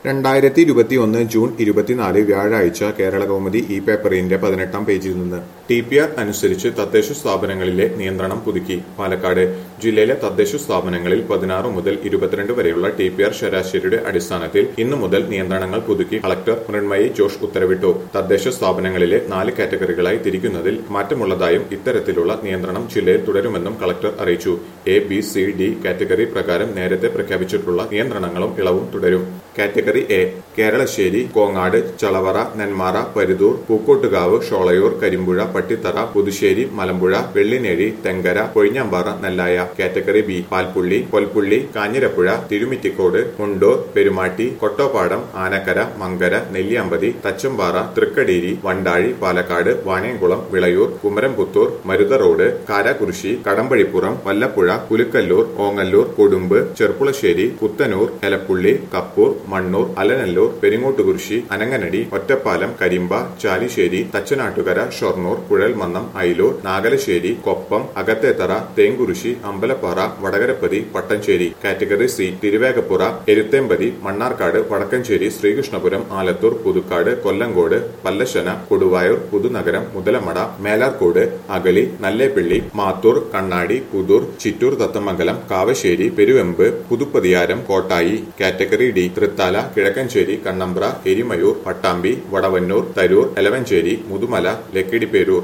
രണ്ടായിരത്തി ഇരുപത്തിയൊന്ന് ജൂൺ ഇരുപത്തിനാല് വ്യാഴാഴ്ച കേരള കൗമുദി ഇ പേപ്പറിന്റെ പതിനെട്ടാം പേജിൽ നിന്ന് ടി പി ആർ അനുസരിച്ച് തദ്ദേശ സ്ഥാപനങ്ങളിലെ നിയന്ത്രണം പുതുക്കി പാലക്കാട് ജില്ലയിലെ തദ്ദേശ സ്ഥാപനങ്ങളിൽ പതിനാറ് മുതൽ ഇരുപത്തിരണ്ട് വരെയുള്ള ടി പി ആർ ശരാശരിയുടെ അടിസ്ഥാനത്തിൽ ഇന്നു മുതൽ നിയന്ത്രണങ്ങൾ പുതുക്കി കളക്ടർ മൃണ്മയി ജോഷ് ഉത്തരവിട്ടു തദ്ദേശ സ്ഥാപനങ്ങളിലെ നാല് കാറ്റഗറികളായി തിരിക്കുന്നതിൽ മാറ്റമുള്ളതായും ഇത്തരത്തിലുള്ള നിയന്ത്രണം ജില്ലയിൽ തുടരുമെന്നും കളക്ടർ അറിയിച്ചു A B C D category പ്രകാരം നേരത്തെ പ്രഖ്യാപിച്ചിട്ടുള്ള നിയന്ത്രണങ്ങളും ഇളവും തുടരും category A Keralassery Kongad Chalavara Nenmara Paruthur Pookottukavu Sholayur Karimpuzha Pattithara Puthussery Malampuzha Vellinezhi Thenkara Kozhinjampara Nellaya category B Palppully Kolppully Kanjirapuzha Thirumittacode Mundur Perumatty Kottoppadam Anakkara Mankara Nelliyampathy Thachampara Thrikkadeeri Vandazhi Palakkad Vaniyamkulam Vilayur Kumaramputhur Marutha road Karakurissi Kadampazhipuram Vallappuzha Pulukkalloor Ongallur Kodumbu Cherpulassery Puthanur Elappully Kappur Mannur Alanallur Peringottukurissi Ananganadi Ottapalam Karimba Chalissery Thachanattukara Shoranur Kuzhalmannam Ayilur Nagalassery Koppam Akathethara Thenkurissi Ambalappara Vadakarapathy Pattanchery category C Thiruvegappura Eruthenpathy Mannarkkad Vadakkencherry Sreekrishnapuram Alathur Puthukkad Kollengode Pallassana Koduvayur Puthunagaram Muthalamada Melarcode Agali Nalleppilly Mathur Kannadi Pudur Chittur Thathamangalam Kavassery Peruvemba Puthuppariyaram Kottayi category D Thrithala Kizhakkencherry Kannambra Erimayur Pattambi Vadavannur Tarur Elavanchery Muthumala ലക്കിടിപ്പേരൂർ